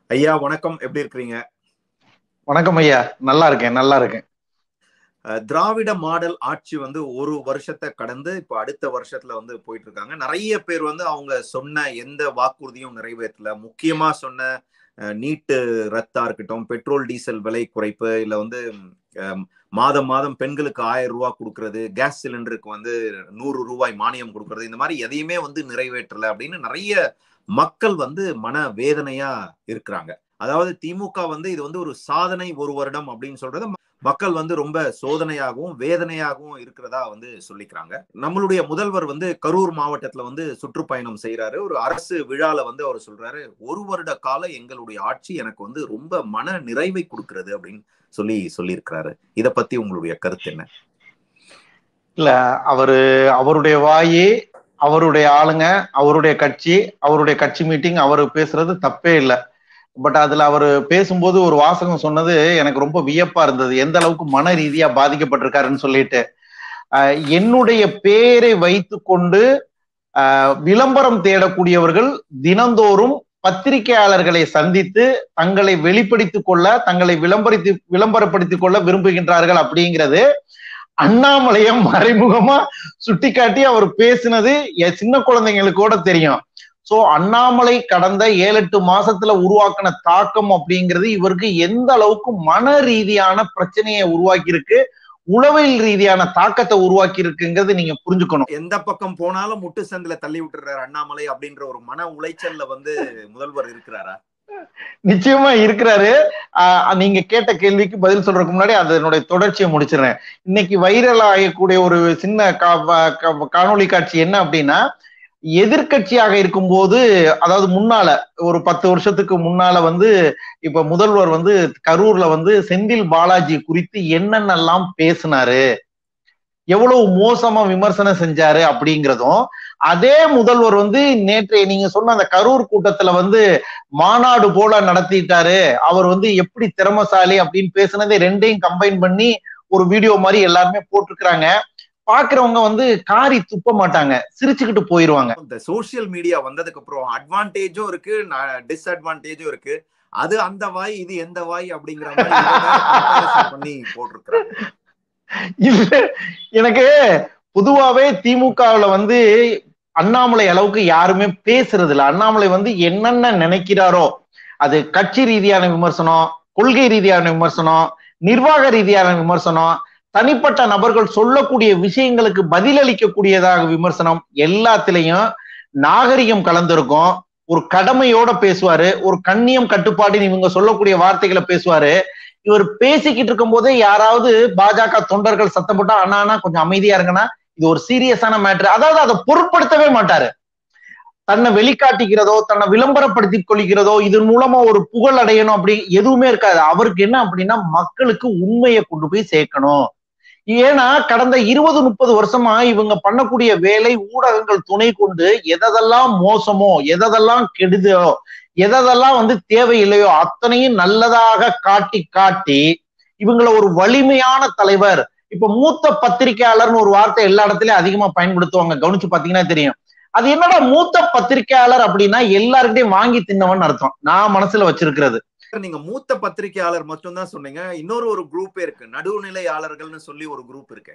ஐயா வணக்கம் எப்படி இருக்கிறீங்க வணக்கம் ஐயா நல்லா இருக்கேன் நல்லா இருக்கேன் அஹ், திராவிட மாடல் ஆட்சி வந்து ஒரு வருஷத்தை கடந்து இப்போ அடுத்த வருஷத்துல வந்து போயிட்டு இருக்காங்க நிறைய பேர் வந்து அவங்க சொன்ன எந்த வாக்குறுதியும் நிறைவேற்றல முக்கியமா சொன்ன அஹ், நீட்டு ரத்தா இருக்கட்டும் பெட்ரோல் டீசல் விலை குறைப்பு இல்ல வந்து அஹ், மாதம் மாதம் பெண்களுக்கு ஆயிரம் ரூபாய் கொடுக்கறது கேஸ் சிலிண்டருக்கு வந்து நூறு ரூபாய் மானியம் கொடுக்கறது இந்த மாதிரி எதையுமே வந்து நிறைவேற்றல அப்படின்னு நிறைய மக்கள் வந்து மன வேதனையா இருக்கிறாங்க அதாவது திமுக வந்து இது வந்து ஒரு சாதனை ஒரு வருடம் அப்படின்னு சொல்றது ம- மக்கள் வந்து ரொம்ப சோதனையாகவும் வேதனையாகவும் இருக்கிறதா வந்து சொல்லிக்கிறாங்க நம்மளுடைய முதல்வர் வந்து கரூர் மாவட்டத்துல வந்து சுற்றுப்பயணம் செய்யறாரு ஒரு அரசு விழால வந்து அவர் சொல்றாரு ஒரு வருட கால எங்களுடைய ஆட்சி எனக்கு வந்து ரொம்ப மன நிறைவை கொடுக்கிறது அப்படின்னு சொல்லி சொல்லியிருக்கிறாரு இத பத்தி உங்களுடைய கருத்து என்ன இல்ல அவரு அவருடைய வாயி அவருடைய ஆளுங்க அவருடைய கட்சி அவருடைய கட்சி மீட்டிங் அவர் பேசுறது தப்பே இல்லை பட் அதுல அவர் பேசும்போது ஒரு வாசகம் சொன்னது எனக்கு ரொம்ப வியப்பா இருந்தது எந்த அளவுக்கு மன ரீதியா பாதிக்கப்பட்டிருக்காருன்னு சொல்லிட்டு ஆஹ் என்னுடைய பேரை வைத்துக்கொண்டு ஆஹ் விளம்பரம் தேடக்கூடியவர்கள் தினந்தோறும் பத்திரிகையாளர்களை சந்தித்து தங்களை வெளிப்படுத்திக் கொள்ள தங்களை விளம்பரித்து விளம்பரப்படுத்திக் கொள்ள விரும்புகின்றார்கள் அப்படிங்கிறது அண்ணாமலையம் மறைமுகமா சுட்டிக்காட்டி அவர் பேசினது என் சின்ன குழந்தைங்களுக்கு கூட தெரியும் சோ அண்ணாமலை கடந்த ஏழு எட்டு மாசத்துல உருவாக்கின தாக்கம் அப்படிங்கிறது இவருக்கு எந்த அளவுக்கு மன ரீதியான பிரச்சனையை உருவாக்கி இருக்கு உளவியல் ரீதியான தாக்கத்தை உருவாக்கி இருக்குங்கிறது நீங்க புரிஞ்சுக்கணும் எந்த பக்கம் போனாலும் முட்டு சந்தில தள்ளி விட்டுறாரு அண்ணாமலை அப்படின்ற ஒரு மன உளைச்சல்ல வந்து முதல்வர் இருக்கிறாரா நிச்சயமா இருக்கிறாரு ஆஹ் நீங்க கேட்ட கேள்விக்கு பதில் சொல்றதுக்கு முன்னாடி அதனுடைய தொடர்ச்சியை முடிச்சிடுறேன் இன்னைக்கு வைரல் ஆகக்கூடிய ஒரு சின்ன கா- கா- காணொளி காட்சி என்ன அப்படின்னா எதிர்க்கட்சியாக இருக்கும்போது அதாவது முன்னால ஒரு பத்து வருஷத்துக்கு முன்னால வந்து இப்ப முதல்வர் வந்து கரூர்ல வந்து செந்தில் பாலாஜி குறித்து என்னென்னலாம் பேசினாரு எவ்வளவு மோசமா விமர்சனம் செஞ்சாரு அப்படிங்கிறதும் அதே முதல்வர் வந்து நேற்றைய நீங்க சொன்ன அந்த கரூர் கூட்டத்துல வந்து மாநாடு போல நடத்திட்டாரு அவர் வந்து எப்படி திறமசாலி அப்படின்னு பேசுனதை ரெண்டையும் கம்பைன் பண்ணி ஒரு வீடியோ மாதிரி எல்லாருமே போட்டிருக்கிறாங்க பாக்குறவங்க வந்து காரி துப்ப மாட்டாங்க சிரிச்சுக்கிட்டு போயிருவாங்க இந்த சோசியல் மீடியா வந்ததுக்கு அப்புறம் அட்வான்டேஜும் இருக்கு டிஸ்அட்வான்டேஜும் இருக்கு அது அந்த வாய் இது எந்த வாய் அப்படிங்கிற மாதிரி இதை வேற comparison பண்ணி போட்டிருக்கிறாங்க இது எனக்கு பொதுவாவே திமுகவுல வந்து அண்ணாமலை அளவுக்கு யாருமே பேசுறது இல்ல அண்ணாமலை வந்து என்னென்ன நினைக்கிறாரோ அது கட்சி ரீதியான விமர்சனம் கொள்கை ரீதியான விமர்சனம் நிர்வாக ரீதியான விமர்சனம் தனிப்பட்ட நபர்கள் சொல்லக்கூடிய விஷயங்களுக்கு பதிலளிக்கக்கூடியதாக விமர்சனம் எல்லாத்திலையும் நாகரிகம் கலந்திருக்கும் ஒரு கடமையோட பேசுவாரு ஒரு கண்ணியம் கட்டுப்பாடுன்னு இவங்க சொல்லக்கூடிய வார்த்தைகளை பேசுவாரு இவர் பேசிக்கிட்டு இருக்கும் போதே யாராவது பாஜக தொண்டர்கள் சத்தம் போட்டா அண்ணா அண்ணா கொஞ்சம் அமைதியா இருங்கன்னா இது ஒரு சீரியஸான மேட்ரு அதாவது அதை பொருட்படுத்தவே மாட்டாரு தன்னை வெளிக்காட்டிக்கிறதோ தன்னை விளம்பரப்படுத்திக் கொள்கிறதோ இதன் மூலமா ஒரு புகழ் அடையணும் அப்படி எதுவுமே இருக்காது அவருக்கு என்ன அப்படின்னா மக்களுக்கு உண்மையை கொண்டு போய் சேர்க்கணும் ஏன்னா கடந்த இருபது முப்பது வருஷமா இவங்க பண்ணக்கூடிய வேலை ஊடகங்கள் துணை கொண்டு எதெல்லாம் மோசமோ எதெல்லாம் கெடுதோ எதெல்லாம் வந்து தேவையில்லையோ அத்தனையும் நல்லதாக காட்டி காட்டி இவங்களை ஒரு வலிமையான தலைவர் இப்ப மூத்த பத்திரிகையாளர்னு ஒரு வார்த்தை எல்லா இடத்துலயும் அதிகமா பயன்படுத்துவாங்க கவனிச்சு பாத்தீங்கன்னா தெரியும் அது என்னடா மூத்த பத்திரிகையாளர் அப்படின்னா எல்லார்கிட்டையும் வாங்கி தின்னவன் அர்த்தம் நான் மனசுல வச்சிருக்கிறது நீங்க மூத்த பத்திரிகையாளர் மட்டும் தான் சொன்னீங்க இன்னொரு ஒரு குரூப்பே இருக்கு நடுநிலையாளர்கள்னு சொல்லி ஒரு குரூப் இருக்கு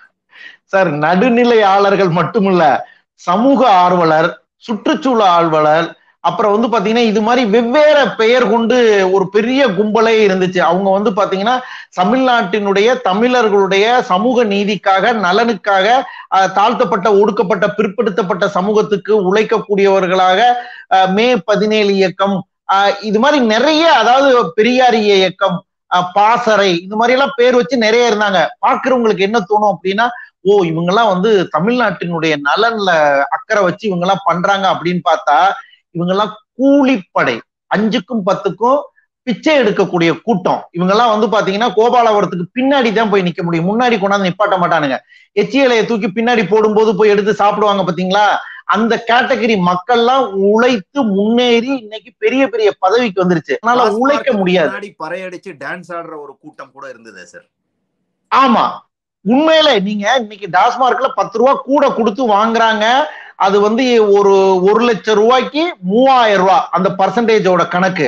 சார் நடுநிலையாளர்கள் மட்டுமில்ல சமூக ஆர்வலர் சுற்றுச்சூழல் ஆர்வலர் அப்புறம் வந்து பாத்தீங்கன்னா இது மாதிரி வெவ்வேறு பெயர் கொண்டு ஒரு பெரிய கும்பலே இருந்துச்சு அவங்க வந்து பாத்தீங்கன்னா தமிழ்நாட்டினுடைய தமிழர்களுடைய சமூக நீதிக்காக நலனுக்காக அஹ், தாழ்த்தப்பட்ட ஒடுக்கப்பட்ட பிற்படுத்தப்பட்ட சமூகத்துக்கு உழைக்கக்கூடியவர்களாக அஹ், மே பதினேழு இயக்கம் அஹ், இது மாதிரி நிறைய அதாவது பெரியாரிய இயக்கம் அஹ், பாசறை இந்த மாதிரி எல்லாம் பேர் வச்சு நிறைய இருந்தாங்க பாக்குறவங்களுக்கு என்ன தோணும் அப்படின்னா ஓ இவங்கெல்லாம் வந்து தமிழ்நாட்டினுடைய நலன்ல அக்கறை வச்சு இவங்க எல்லாம் பண்றாங்க அப்படின்னு பார்த்தா இவங்கெல்லாம் கூலிப்படை அஞ்சுக்கும் பத்துக்கும் பிச்சை எடுக்கக்கூடிய கூட்டம் இவங்கெல்லாம் வந்து பாத்தீங்கன்னா கோபாலபுரத்துக்கு பின்னாடி தான் போய் நிக்க முடியும் முன்னாடி கொண்டாந்து நிப்பாட்ட மாட்டானுங்க எச்சியலையை தூக்கி பின்னாடி போடும்போது போய் எடுத்து சாப்பிடுவாங்க பாத்தீங்களா அந்த கேட்டகரி மக்கள்லாம் உழைத்து முன்னேறி இன்னைக்கு பெரிய பெரிய பதவிக்கு வந்துருச்சு அதனால உழைக்க முடியாது முன்னாடி பறையடிச்சு டான்ஸ் ஆடுற ஒரு கூட்டம் கூட இருந்தது சார் ஆமா உண்மையில நீங்க இன்னைக்கு டாஸ்மார்க்ல பத்து ரூபா கூட கொடுத்து வாங்குறாங்க அது வந்து ஒரு ஒரு லட்சம் ரூபாய்க்கு மூவாயிரம் ரூபாய் அந்த பர்சன்டேஜோட கணக்கு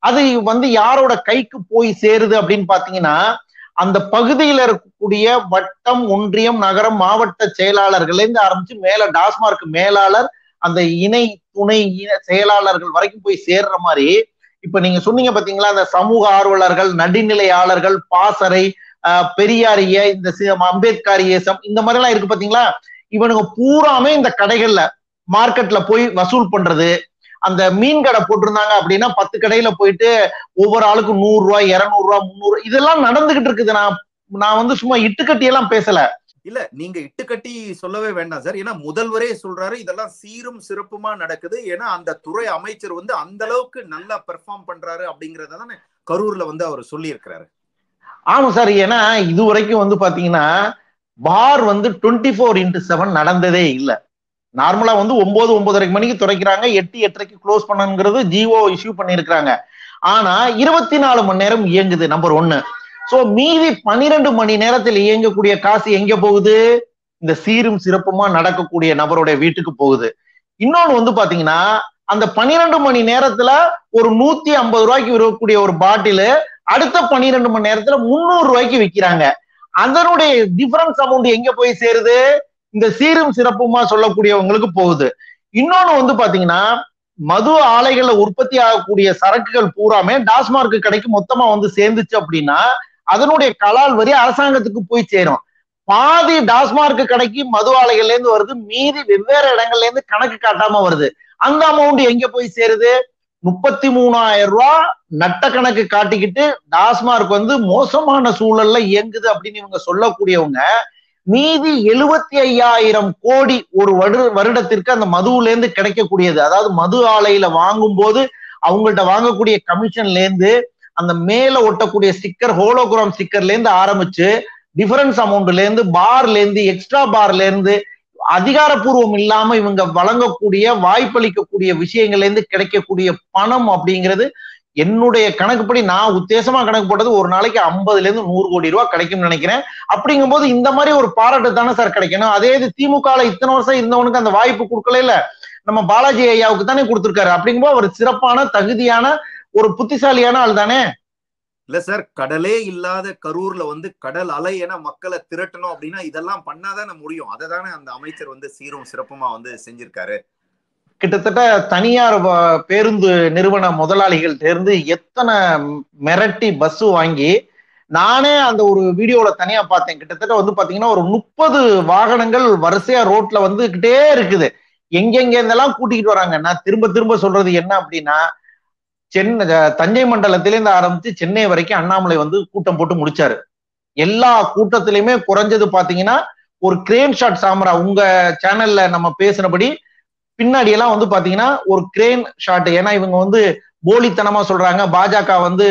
அது வந்து யாரோட கைக்கு போய் சேருது அப்படின்னு பாத்தீங்கன்னா அந்த பகுதியில இருக்கக்கூடிய வட்டம் ஒன்றியம் நகரம் மாவட்ட செயலாளர்கள்ல இருந்து ஆரம்பிச்சு மேல டாஸ்மார்க் மேலாளர் அந்த இணை துணை செயலாளர்கள் வரைக்கும் போய் சேர்ற மாதிரி இப்ப நீங்க சொன்னீங்க பாத்தீங்களா அந்த சமூக ஆர்வலர்கள் நடுநிலையாளர்கள் பாசறை பெரியாரிய இந்த அம்பேத்கரியசம் இந்த மாதிரி எல்லாம் இருக்கு பாத்தீங்களா இவனுங்க பூராமே இந்த கடைகள்ல மார்க்கெட்ல போய் வசூல் பண்றது அந்த மீன் கடை போட்டிருந்தாங்க அப்படின்னா பத்து கடையில போயிட்டு ஒவ்வொரு ஆளுக்கும் நூறு ரூபாய் இருநூறு ரூபாய் முந்நூறு இதெல்லாம் நடந்துகிட்டு இருக்குது நான் நான் வந்து சும்மா இட்டுக்கட்டி எல்லாம் பேசல இல்ல நீங்க இட்டுக்கட்டி சொல்லவே வேண்டாம் சார் ஏன்னா முதல்வரே சொல்றாரு இதெல்லாம் சீரும் சிறப்புமா நடக்குது ஏன்னா அந்த துறை அமைச்சர் வந்து அந்த அளவுக்கு நல்லா பெர்ஃபார்ம் பண்றாரு அப்படிங்கறத தானே கரூர்ல வந்து அவர் சொல்லி இருக்கிறாரு ஆமா சார் ஏன்னா இது வரைக்கும் வந்து பாத்தீங்கன்னா பார் வந்து டுவெண்ட்டி ஃபோர் இன்ட்டு செவன் நடந்ததே இல்லை நார்மலா வந்து ஒன்பது ஒன்பதரை மணிக்கு துறைக்கிறாங்க எட்டு எட்டரைக்கு க்ளோஸ் பண்ணுங்கிறது ஜிஓ இஷ்யூ பண்ணிருக்கிறாங்க ஆனா இருபத்தி நாலு மணி நேரம் இயங்குது நம்பர் ஒன்னு சோ மீதி பன்னிரெண்டு மணி நேரத்தில் இயங்கக்கூடிய காசு எங்க போகுது இந்த சீரும் சிறப்புமா நடக்கக்கூடிய நபருடைய வீட்டுக்கு போகுது இன்னொன்னு வந்து பாத்தீங்கன்னா அந்த பன்னிரெண்டு மணி நேரத்துல ஒரு நூத்தி ஐம்பது ரூபாய்க்கு விற்கக்கூடிய ஒரு பாட்டிலு அடுத்த பன்னிரெண்டு மணி நேரத்துல முந்நூறு ரூபாய்க்கு விற்கிறாங்க அதனுடைய டிஃபரன்ஸ் அமௌண்ட் எங்க போய் சேருது இந்த சீரும் சிறப்புமா சொல்லக்கூடியவங்களுக்கு போகுது இன்னொன்னு வந்து பாத்தீங்கன்னா மது ஆலைகள்ல உற்பத்தி ஆகக்கூடிய சரக்குகள் பூராமே டாஸ்மார்க் கடைக்கு மொத்தமா வந்து சேர்ந்துச்சு அப்படின்னா அதனுடைய கலால் வரி அரசாங்கத்துக்கு போய் சேரும் பாதி டாஸ்மார்க் கடைக்கு மது ஆலைகள்ல இருந்து வருது மீதி வெவ்வேறு இடங்கள்ல இருந்து கணக்கு காட்டாம வருது அந்த அமௌண்ட் எங்க போய் சேருது முப்பத்தி மூணாயிரம் ரூபாய் நட்ட கணக்கு காட்டிக்கிட்டு டாஸ்மார்க் வந்து மோசமான சூழல்ல இயங்குது அப்படின்னு இவங்க சொல்லக்கூடியவங்க மீதி எழுபத்தி ஐயாயிரம் கோடி ஒரு வருட வருடத்திற்கு அந்த மதுவுல இருந்து கிடைக்கக்கூடியது அதாவது மது ஆலையில வாங்கும் போது அவங்கள்ட்ட வாங்கக்கூடிய கமிஷன்ல இருந்து அந்த மேல ஒட்டக்கூடிய ஸ்டிக்கர் ஹோலோகிராம் ஸ்டிக்கர்ல இருந்து ஆரம்பிச்சு டிஃபரன்ஸ் அமௌண்ட்ல இருந்து பார்ல இருந்து எக்ஸ்ட்ரா பார்ல இருந்து அதிகாரப்பூர்வம் இல்லாம இவங்க வழங்கக்கூடிய வாய்ப்பளிக்கக்கூடிய விஷயங்கள்ல இருந்து கிடைக்கக்கூடிய பணம் அப்படிங்கிறது என்னுடைய கணக்குப்படி நான் உத்தேசமா கணக்கு போட்டது ஒரு நாளைக்கு ஐம்பதுல இருந்து நூறு கோடி ரூபாய் கிடைக்கும்னு நினைக்கிறேன் அப்படிங்கும் போது இந்த மாதிரி ஒரு பாராட்டு தானே சார் கிடைக்கணும் அதே இது திமுக இத்தனை வருஷம் இருந்தவனுக்கு அந்த வாய்ப்பு கொடுக்கல இல்ல நம்ம பாலாஜி ஐயாவுக்கு தானே கொடுத்திருக்காரு அப்படிங்கும்போது ஒரு சிறப்பான தகுதியான ஒரு புத்திசாலியான ஆள் தானே இல்ல சார் கடலே இல்லாத கரூர்ல வந்து கடல் அலை என மக்களை திரட்டணும் அப்படின்னா இதெல்லாம் பண்ணாதானே முடியும் அதை தானே அந்த அமைச்சர் வந்து சீரும் சிறப்புமா வந்து செஞ்சிருக்காரு கிட்டத்தட்ட தனியார் பேருந்து நிறுவன முதலாளிகள் தேர்ந்து எத்தனை மிரட்டி பஸ் வாங்கி நானே அந்த ஒரு வீடியோல தனியா பார்த்தேன் கிட்டத்தட்ட வந்து பாத்தீங்கன்னா ஒரு முப்பது வாகனங்கள் வரிசையா ரோட்ல வந்துகிட்டே இருக்குது எங்கெங்க இருந்தெல்லாம் கூட்டிகிட்டு வராங்க நான் திரும்ப திரும்ப சொல்றது என்ன அப்படின்னா சென்னை தஞ்சை மண்டலத்திலேருந்து ஆரம்பிச்சு சென்னை வரைக்கும் அண்ணாமலை வந்து கூட்டம் போட்டு முடிச்சாரு எல்லா கூட்டத்திலயுமே குறைஞ்சது பாத்தீங்கன்னா ஒரு கிரேன் ஷாட் சாமரா உங்க சேனல்ல நம்ம பேசினபடி பின்னாடி எல்லாம் வந்து பாத்தீங்கன்னா ஒரு கிரேன் ஷாட் ஏன்னா இவங்க வந்து போலித்தனமா சொல்றாங்க பாஜக வந்து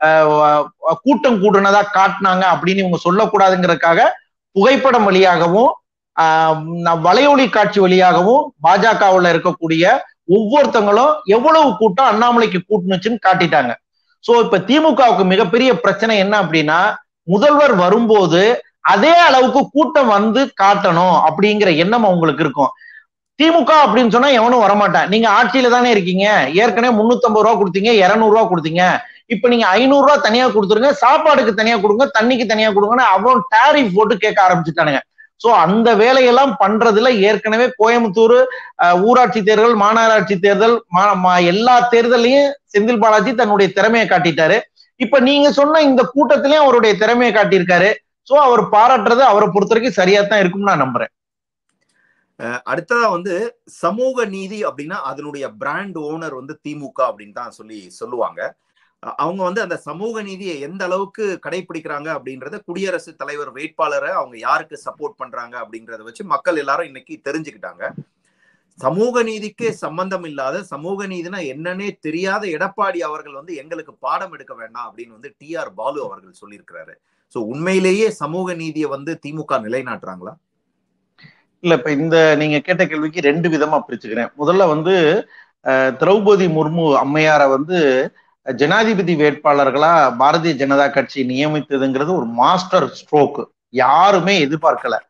கூட்டம் கூடுனதா காட்டினாங்க அப்படின்னு இவங்க சொல்லக்கூடாதுங்கிறதுக்காக புகைப்படம் வழியாகவும் வலையொலி காட்சி வழியாகவும் பாஜகவுல இருக்கக்கூடிய ஒவ்வொருத்தங்களும் எவ்வளவு கூட்டம் அண்ணாமலைக்கு கூட்டுனுச்சுன்னு காட்டிட்டாங்க சோ இப்ப திமுகவுக்கு மிகப்பெரிய பிரச்சனை என்ன அப்படின்னா முதல்வர் வரும்போது அதே அளவுக்கு கூட்டம் வந்து காட்டணும் அப்படிங்கிற எண்ணம் அவங்களுக்கு இருக்கும் திமுக அப்படின்னு சொன்னா எவனும் வரமாட்டான் நீங்க ஆட்சியில தானே இருக்கீங்க ஏற்கனவே முன்னூத்தி ரூபா கொடுத்தீங்க இருநூறு ரூபா கொடுத்தீங்க இப்ப நீங்க ஐநூறு ரூபா தனியா கொடுத்துருங்க சாப்பாடுக்கு தனியா கொடுங்க தண்ணிக்கு தனியா கொடுங்கன்னு அவன் டாரிஃப் போட்டு கேட்க ஆரம்பிச்சுட்டானுங்க சோ அந்த வேலையெல்லாம் பண்றதுல ஏற்கனவே கோயம்புத்தூர் ஊராட்சி தேர்தல் மாநகராட்சி தேர்தல் எல்லா தேர்தலையும் செந்தில் பாலாஜி தன்னுடைய திறமையை காட்டிட்டாரு இப்ப நீங்க சொன்ன இந்த கூட்டத்திலயும் அவருடைய திறமையை காட்டியிருக்காரு சோ அவர் பாராட்டுறது அவரை பொறுத்த வரைக்கும் சரியா தான் இருக்கும்னு நான் நம்புறேன் அடுத்ததா வந்து சமூக நீதி அப்படின்னா அதனுடைய பிராண்ட் ஓனர் வந்து திமுக அப்படின்னு தான் சொல்லி சொல்லுவாங்க அவங்க வந்து அந்த சமூக நீதியை எந்த அளவுக்கு கடைபிடிக்கிறாங்க அப்படின்றத குடியரசுத் தலைவர் வேட்பாளரை அவங்க யாருக்கு சப்போர்ட் பண்றாங்க அப்படின்றத வச்சு மக்கள் எல்லாரும் இன்னைக்கு தெரிஞ்சுக்கிட்டாங்க சமூக நீதிக்கே சம்பந்தம் இல்லாத சமூக நீதினா என்னன்னே தெரியாத எடப்பாடி அவர்கள் வந்து எங்களுக்கு பாடம் எடுக்க வேண்டாம் அப்படின்னு வந்து டி ஆர் பாலு அவர்கள் சொல்லியிருக்கிறாரு சோ உண்மையிலேயே சமூக நீதியை வந்து திமுக நிலைநாட்டுறாங்களா இல்ல இப்ப இந்த நீங்க கேட்ட கேள்விக்கு ரெண்டு விதமா பிரிச்சுக்கிறேன் முதல்ல வந்து திரௌபதி முர்மு அம்மையாரை வந்து ஜனாதிபதி வேட்பாளர்களா பாரதிய ஜனதா கட்சி நியமித்ததுங்கிறது ஒரு மாஸ்டர் ஸ்ட்ரோக் யாருமே எதிர்பார்க்கல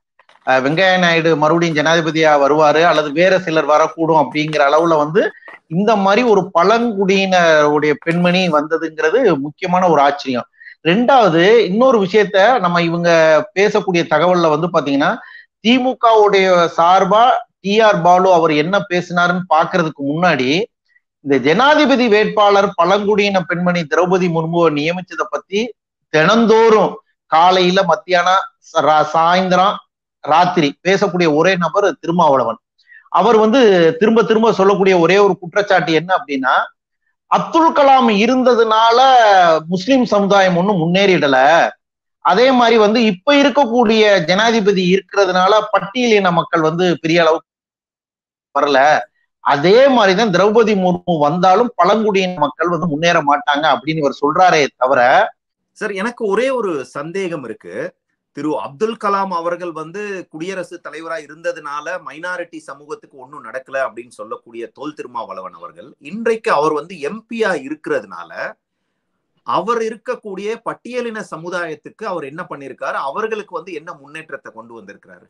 வெங்கையா நாயுடு மறுபடியும் ஜனாதிபதியா வருவாரு அல்லது வேற சிலர் வரக்கூடும் அப்படிங்கிற அளவுல வந்து இந்த மாதிரி ஒரு பழங்குடியினருடைய பெண்மணி வந்ததுங்கிறது முக்கியமான ஒரு ஆச்சரியம் ரெண்டாவது இன்னொரு விஷயத்த நம்ம இவங்க பேசக்கூடிய தகவல்ல வந்து பாத்தீங்கன்னா திமுகவுடைய சார்பா டி ஆர் பாலு அவர் என்ன பேசினாருன்னு பாக்குறதுக்கு முன்னாடி இந்த ஜனாதிபதி வேட்பாளர் பழங்குடியின பெண்மணி திரௌபதி முர்முவை நியமிச்சதை பத்தி தினந்தோறும் காலையில மத்தியானம் சாயந்தரம் ராத்திரி பேசக்கூடிய ஒரே நபர் திருமாவளவன் அவர் வந்து திரும்ப திரும்ப சொல்லக்கூடிய ஒரே ஒரு குற்றச்சாட்டு என்ன அப்படின்னா அப்துல் கலாம் இருந்ததுனால முஸ்லிம் சமுதாயம் ஒன்றும் முன்னேறிடல அதே மாதிரி வந்து இப்ப இருக்கக்கூடிய ஜனாதிபதி இருக்கிறதுனால பட்டியலின மக்கள் வந்து பெரிய அளவுக்கு வரல அதே மாதிரிதான் திரௌபதி முர்மு வந்தாலும் பழங்குடியின மக்கள் வந்து முன்னேற மாட்டாங்க அப்படின்னு இவர் சொல்றாரே தவிர சார் எனக்கு ஒரே ஒரு சந்தேகம் இருக்கு திரு அப்துல் கலாம் அவர்கள் வந்து குடியரசுத் தலைவராக இருந்ததுனால மைனாரிட்டி சமூகத்துக்கு ஒன்றும் நடக்கல அப்படின்னு சொல்லக்கூடிய தொல் திருமாவளவன் அவர்கள் இன்றைக்கு அவர் வந்து எம்பியா இருக்கிறதுனால அவர் இருக்கக்கூடிய பட்டியலின சமுதாயத்துக்கு அவர் என்ன பண்ணிருக்காரு அவர்களுக்கு வந்து என்ன முன்னேற்றத்தை கொண்டு வந்திருக்கிறாரு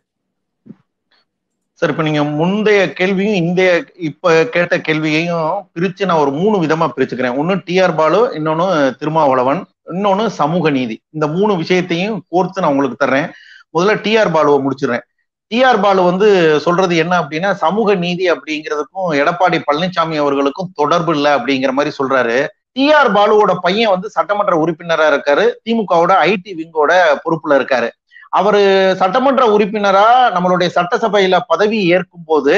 சார் இப்ப நீங்க முந்தைய கேள்வியும் இந்த இப்ப கேட்ட கேள்வியையும் பிரிச்சு நான் ஒரு மூணு விதமா பிரிச்சுக்கிறேன் ஒன்னு டிஆர் பாலு இன்னொன்னு திருமாவளவன் இன்னொன்னு சமூக நீதி இந்த மூணு விஷயத்தையும் கோர்த்து நான் உங்களுக்கு தர்றேன் முதல்ல டிஆர் பாலுவை முடிச்சிடுறேன் டிஆர் பாலு வந்து சொல்றது என்ன அப்படின்னா சமூக நீதி அப்படிங்கிறதுக்கும் எடப்பாடி பழனிசாமி அவர்களுக்கும் தொடர்பு இல்லை அப்படிங்கிற மாதிரி சொல்றாரு டிஆர் பாலுவோட பையன் வந்து சட்டமன்ற உறுப்பினரா இருக்காரு திமுகவோட ஐடி விங்கோட பொறுப்புல இருக்காரு அவரு சட்டமன்ற உறுப்பினரா நம்மளுடைய சட்டசபையில பதவி ஏற்கும் போது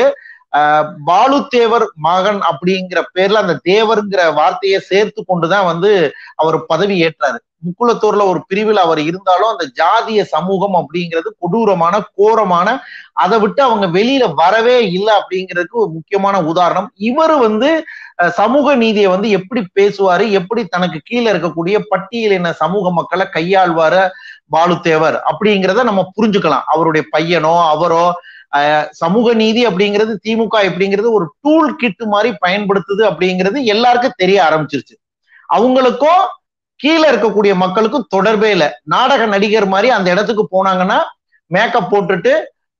பாலு தேவர் மகன் அப்படிங்கிற பேர்ல அந்த தேவருங்கிற வார்த்தையை சேர்த்து கொண்டுதான் வந்து அவர் பதவி ஏற்றாரு முக்குளத்தூர்ல ஒரு பிரிவில் அவர் இருந்தாலும் அந்த ஜாதிய சமூகம் அப்படிங்கிறது கொடூரமான கோரமான அதை விட்டு அவங்க வெளியில வரவே இல்லை அப்படிங்கிறதுக்கு ஒரு முக்கியமான உதாரணம் இவர் வந்து சமூக நீதியை வந்து எப்படி பேசுவாரு எப்படி தனக்கு கீழே இருக்கக்கூடிய பட்டியலின சமூக மக்களை கையாள்வாரு பாலு தேவர் அப்படிங்கிறத நம்ம புரிஞ்சுக்கலாம் அவருடைய பையனோ அவரோ சமூக நீதி அப்படிங்கிறது திமுக அப்படிங்கிறது ஒரு டூல் கிட் மாதிரி பயன்படுத்துது அப்படிங்கிறது எல்லாருக்கும் தெரிய ஆரம்பிச்சிருச்சு அவங்களுக்கும் கீழே இருக்கக்கூடிய மக்களுக்கும் தொடர்பே இல்லை நாடக நடிகர் மாதிரி அந்த இடத்துக்கு போனாங்கன்னா மேக்கப் போட்டுட்டு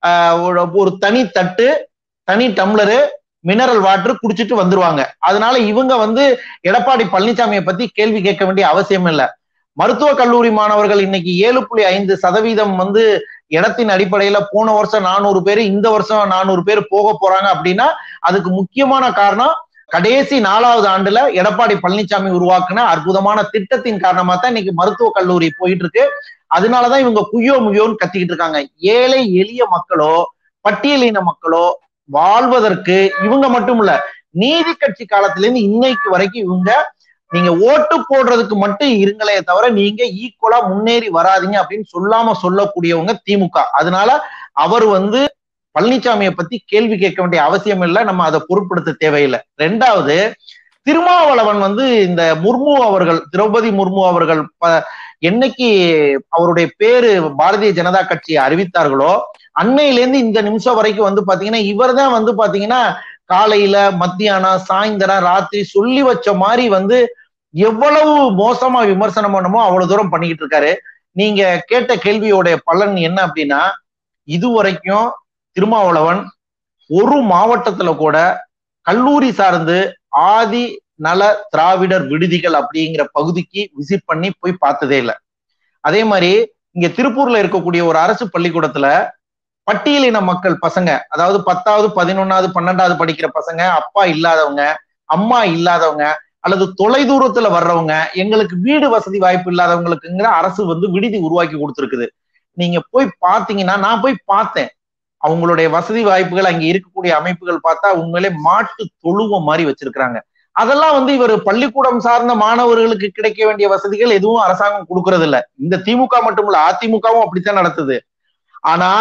ஒரு தனி தட்டு தனி டம்ளரு மினரல் வாட்டர் குடிச்சிட்டு வந்துருவாங்க அதனால இவங்க வந்து எடப்பாடி பழனிசாமியை பத்தி கேள்வி கேட்க வேண்டிய அவசியம் இல்லை மருத்துவ கல்லூரி மாணவர்கள் இன்னைக்கு ஏழு புள்ளி ஐந்து சதவீதம் வந்து இடத்தின் அடிப்படையில போன வருஷம் நானூறு பேர் இந்த வருஷம் நானூறு பேர் போக போறாங்க அப்படின்னா அதுக்கு முக்கியமான காரணம் கடைசி நாலாவது ஆண்டுல எடப்பாடி பழனிசாமி உருவாக்குன அற்புதமான திட்டத்தின் காரணமா தான் இன்னைக்கு மருத்துவ கல்லூரி போயிட்டு இருக்கு அதனாலதான் இவங்க குய்யோ முய்யோன்னு கத்திக்கிட்டு இருக்காங்க ஏழை எளிய மக்களோ பட்டியலின மக்களோ வாழ்வதற்கு இவங்க மட்டும் இல்ல நீதி கட்சி காலத்துல இருந்து இன்னைக்கு வரைக்கும் இவங்க நீங்க ஓட்டு போடுறதுக்கு மட்டும் இருங்களே தவிர நீங்க ஈக்குவலா முன்னேறி வராதிங்க அப்படின்னு சொல்லாம சொல்லக்கூடியவங்க திமுக அதனால அவர் வந்து பழனிசாமியை பத்தி கேள்வி கேட்க வேண்டிய அவசியம் இல்லை நம்ம அதை பொருட்படுத்த தேவையில்லை ரெண்டாவது திருமாவளவன் வந்து இந்த முர்மு அவர்கள் திரௌபதி முர்மு அவர்கள் என்னைக்கு அவருடைய பேரு பாரதிய ஜனதா கட்சி அறிவித்தார்களோ அன்னையிலேருந்து இந்த நிமிஷம் வரைக்கும் வந்து பாத்தீங்கன்னா இவர் தான் வந்து பாத்தீங்கன்னா காலையில மத்தியானம் சாயந்தரம் ராத்திரி சொல்லி வச்ச மாதிரி வந்து எவ்வளவு மோசமா விமர்சனம் பண்ணமோ அவ்வளவு தூரம் பண்ணிக்கிட்டு இருக்காரு நீங்க கேட்ட கேள்வியோட பலன் என்ன அப்படின்னா இதுவரைக்கும் திருமாவளவன் ஒரு மாவட்டத்துல கூட கல்லூரி சார்ந்து ஆதி நல திராவிடர் விடுதிகள் அப்படிங்கிற பகுதிக்கு விசிட் பண்ணி போய் பார்த்ததே இல்லை அதே மாதிரி இங்க திருப்பூர்ல இருக்கக்கூடிய ஒரு அரசு பள்ளிக்கூடத்துல பட்டியலின மக்கள் பசங்க அதாவது பத்தாவது பதினொன்னாவது பன்னெண்டாவது படிக்கிற பசங்க அப்பா இல்லாதவங்க அம்மா இல்லாதவங்க அல்லது தொலை தூரத்துல வர்றவங்க எங்களுக்கு வீடு வசதி வாய்ப்பு இல்லாதவங்களுக்குங்கிற அரசு வந்து விடுதி உருவாக்கி கொடுத்துருக்குது நீங்க போய் பாத்தீங்கன்னா நான் போய் பார்த்தேன் அவங்களுடைய வசதி வாய்ப்புகள் அங்க இருக்கக்கூடிய அமைப்புகள் பார்த்தா உண்மையிலே மாட்டு தொழுவம் மாதிரி வச்சிருக்கிறாங்க அதெல்லாம் வந்து இவர் பள்ளிக்கூடம் சார்ந்த மாணவர்களுக்கு கிடைக்க வேண்டிய வசதிகள் எதுவும் அரசாங்கம் கொடுக்கறது இல்ல இந்த திமுக மட்டும் இல்ல அதிமுகவும் அப்படித்தான் நடத்துது ஆனா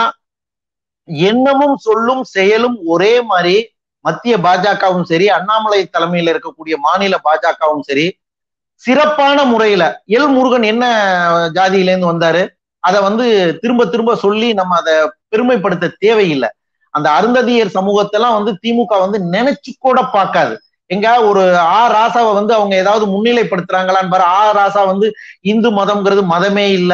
எண்ணமும் சொல்லும் செயலும் ஒரே மாதிரி மத்திய பாஜகவும் சரி அண்ணாமலை தலைமையில இருக்கக்கூடிய மாநில பாஜகவும் சரி சிறப்பான முறையில எல் முருகன் என்ன ஜாதியிலேருந்து வந்தாரு அதை வந்து திரும்ப திரும்ப சொல்லி நம்ம அதை பெருமைப்படுத்த தேவையில்லை அந்த அருந்ததியர் சமூகத்தெல்லாம் வந்து திமுக வந்து நினைச்சு கூட பார்க்காது எங்க ஒரு ஆ ராசாவை வந்து அவங்க ஏதாவது முன்னிலைப்படுத்துறாங்களான்னு பாரு ஆ ராசா வந்து இந்து மதம்ங்கிறது மதமே இல்ல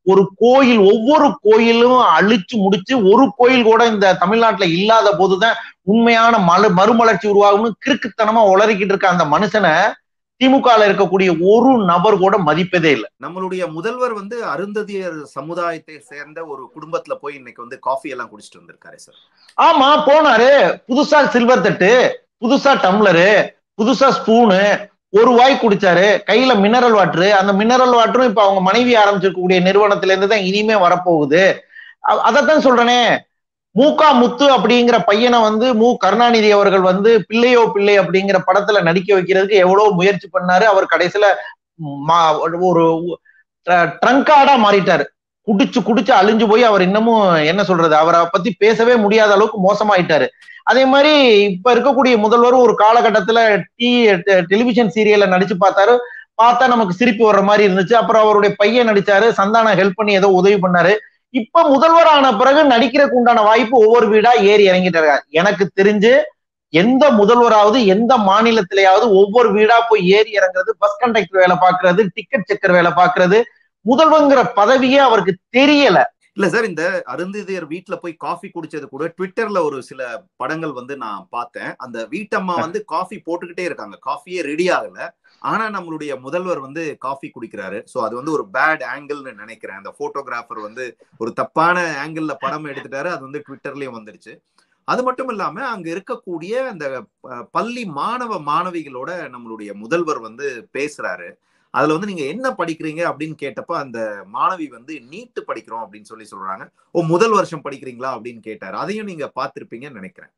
ஒரு கோயில் ஒவ்வொரு கோயிலும் அழிச்சு முடிச்சு ஒரு கோயில் கூட இந்த தமிழ்நாட்டுல இல்லாத போதுதான் உண்மையான மலு மறுமலர்ச்சி உருவாகும்னு கிறுக்குத்தனமா உளறிக்கிட்டு இருக்க அந்த மனுஷனை திமுகல இருக்கக்கூடிய ஒரு நபர் கூட மதிப்பதே இல்லை நம்மளுடைய முதல்வர் வந்து அருந்ததியர் சமுதாயத்தை சேர்ந்த ஒரு குடும்பத்துல போய் இன்னைக்கு வந்து காஃபி எல்லாம் குடிச்சிட்டு வந்திருக்காரு சார் ஆமா போனாரு புதுசா சில்வர் தட்டு புதுசா டம்ளரு புதுசா ஸ்பூனு ஒரு வாய் குடிச்சாரு கையில மினரல் வாட்டரு அந்த மினரல் வாட்டரும் இப்ப அவங்க மனைவி ஆரம்பிச்சிருக்கக்கூடிய நிறுவனத்துல இருந்து தான் இனிமே வரப்போகுது அ- அதைத்தான் சொல்றேனே மூகா முத்து அப்படிங்கிற பையனை வந்து மு கருணாநிதி அவர்கள் வந்து பிள்ளையோ பிள்ளை அப்படிங்கிற படத்துல நடிக்க வைக்கிறதுக்கு எவ்வளவு முயற்சி பண்ணாரு அவர் கடைசியில மா- ஒரு ட்ரங்காடா மாறிட்டாரு குடிச்சு குடிச்சு அழிஞ்சு போய் அவர் இன்னமும் என்ன சொல்றது அவரை பத்தி பேசவே முடியாத அளவுக்கு மோசமாயிட்டாரு அதே மாதிரி இப்ப இருக்கக்கூடிய முதல்வர் ஒரு காலகட்டத்துல டி டெலிவிஷன் சீரியல்ல நடிச்சு பார்த்தாரு பார்த்தா நமக்கு சிரிப்பு வர்ற மாதிரி இருந்துச்சு அப்புறம் அவருடைய பையன் நடிச்சாரு சந்தானம் ஹெல்ப் பண்ணி ஏதோ உதவி பண்ணாரு இப்ப முதல்வர் ஆன பிறகு நடிக்கிறதுக்கு உண்டான வாய்ப்பு ஒவ்வொரு வீடா ஏறி இறங்கிட்டு இருக்காரு எனக்கு தெரிஞ்சு எந்த முதல்வராவது எந்த மாநிலத்திலேயாவது ஒவ்வொரு வீடா போய் ஏறி இறங்குறது பஸ் கண்டக்டர் வேலை பார்க்கறது டிக்கெட் செக்கர் வேலை பார்க்கறது முதல்வங்கிற பதவியே அவருக்கு தெரியல இல்ல சார் இந்த அருந்ததியர் வீட்ல போய் காஃபி குடிச்சது கூட ட்விட்டர்ல ஒரு சில படங்கள் வந்து நான் பார்த்தேன் அந்த வீட்டம்மா வந்து காஃபி போட்டுக்கிட்டே இருக்காங்க காஃபியே ரெடி ஆகல ஆனா நம்மளுடைய முதல்வர் வந்து காஃபி குடிக்கிறாரு சோ அது வந்து ஒரு பேட் ஆங்கிள்னு நினைக்கிறேன் அந்த போட்டோகிராஃபர் வந்து ஒரு தப்பான ஆங்கிள் படம் எடுத்துட்டாரு அது வந்து ட்விட்டர்லயும் வந்துடுச்சு அது மட்டும் இல்லாம அங்க இருக்கக்கூடிய அந்த அஹ், பள்ளி மாணவ மாணவிகளோட நம்மளுடைய முதல்வர் வந்து பேசுறாரு அதுல வந்து நீங்க என்ன படிக்கிறீங்க அப்படின்னு கேட்டப்ப அந்த மாணவி வந்து நீட்டு படிக்கிறோம் அப்படின்னு சொல்லி சொல்றாங்க ஓ முதல் வருஷம் படிக்கிறீங்களா அப்படின்னு கேட்டாரு அதையும் நீங்க பார்த்திருப்பீங்கன்னு நினைக்கிறேன்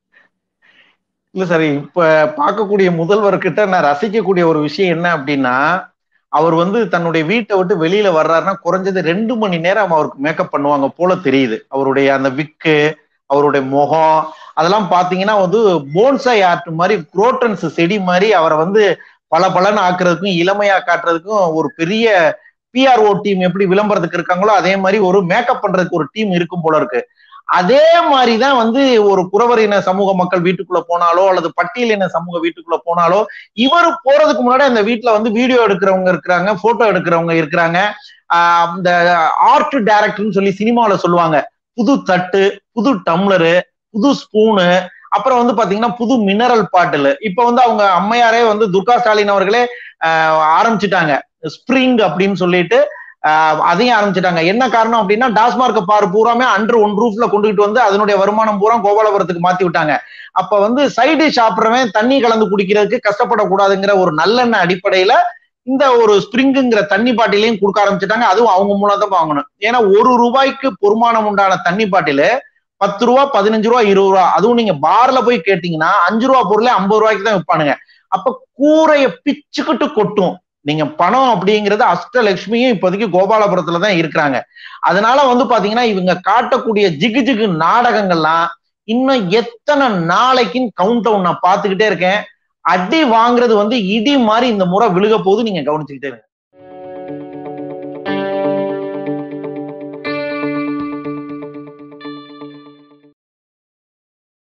இல்ல சார் இப்ப பார்க்கக்கூடிய முதல்வர்கிட்ட நான் ரசிக்கக்கூடிய ஒரு விஷயம் என்ன அப்படின்னா அவர் வந்து தன்னுடைய வீட்டை விட்டு வெளியில வர்றாருன்னா குறைஞ்சது ரெண்டு மணி நேரம் அவருக்கு மேக்கப் பண்ணுவாங்க போல தெரியுது அவருடைய அந்த விக்கு அவருடைய முகம் அதெல்லாம் பாத்தீங்கன்னா வந்து போன்சாய் ஆர்ட் மாதிரி குரோட்டன்ஸ் செடி மாதிரி அவரை வந்து பல பலன்னு ஆக்குறதுக்கும் இளமையா காட்டுறதுக்கும் ஒரு பெரிய பிஆர்ஓ டீம் எப்படி விளம்பரத்துக்கு இருக்காங்களோ அதே மாதிரி ஒரு மேக்கப் பண்றதுக்கு ஒரு டீம் இருக்கும் போல இருக்கு அதே மாதிரிதான் வந்து ஒரு குறவரின சமூக மக்கள் வீட்டுக்குள்ள போனாலோ அல்லது பட்டியலின சமூக வீட்டுக்குள்ள போனாலோ இவர் போறதுக்கு முன்னாடி அந்த வீட்டுல வந்து வீடியோ எடுக்கிறவங்க இருக்கிறாங்க போட்டோ எடுக்கிறவங்க இருக்கிறாங்க ஆஹ் இந்த ஆர்ட் டைரக்டர்னு சொல்லி சினிமாவில சொல்லுவாங்க புது தட்டு புது டம்ளரு புது ஸ்பூனு அப்புறம் வந்து பாத்தீங்கன்னா புது மினரல் பாட்டில் இப்ப வந்து அவங்க அம்மையாரே வந்து துர்கா ஸ்டாலின் அவர்களே ஆஹ் ஆரம்பிச்சுட்டாங்க ஸ்ப்ரிங் அப்படின்னு சொல்லிட்டு ஆஹ் அதையும் ஆரம்பிச்சிட்டாங்க என்ன காரணம் அப்படின்னா டாஸ்மார்க் பார் பூராமே அன்று ஒன் ரூஃப்ல கொண்டுகிட்டு வந்து அதனுடைய வருமானம் பூரா கோபாலபுரத்துக்கு மாத்தி விட்டாங்க அப்ப வந்து சைடு சாப்பிடுறவன் தண்ணி கலந்து குடிக்கிறதுக்கு கஷ்டப்படக்கூடாதுங்கிற ஒரு நல்லெண்ண அடிப்படையில இந்த ஒரு ஸ்ப்ரிங்குங்கிற தண்ணி பாட்டிலையும் கொடுக்க ஆரம்பிச்சிட்டாங்க அதுவும் அவங்க மூலம் தான் வாங்கணும் ஏன்னா ஒரு ரூபாய்க்கு பொறுமானம் உண்டான தண்ணி பாட்டிலு பத்து ரூபா பதினஞ்சு ரூபா இருபது ரூபா அதுவும் நீங்க பார்ல போய் கேட்டீங்கன்னா அஞ்சு ரூபா பொருளே ஐம்பது ரூபாய்க்கு தான் விற்பானுங்க அப்ப கூரைய பிச்சுக்கிட்டு கொட்டும் நீங்க பணம் அப்படிங்கிறது அஷ்டலட்சுமியும் இப்போதைக்கு கோபாலபுரத்துல தான் இருக்கிறாங்க அதனால வந்து பாத்தீங்கன்னா இவங்க காட்டக்கூடிய ஜிகு ஜிகு நாடகங்கள்லாம் இன்னும் எத்தனை நாளைக்குன்னு கவுண்ட் டவுன் நான் பார்த்துக்கிட்டே இருக்கேன் அடி வாங்குறது வந்து இடி மாதிரி இந்த முறை விழுக போது நீங்க கவனிச்சுக்கிட்டே இருங்க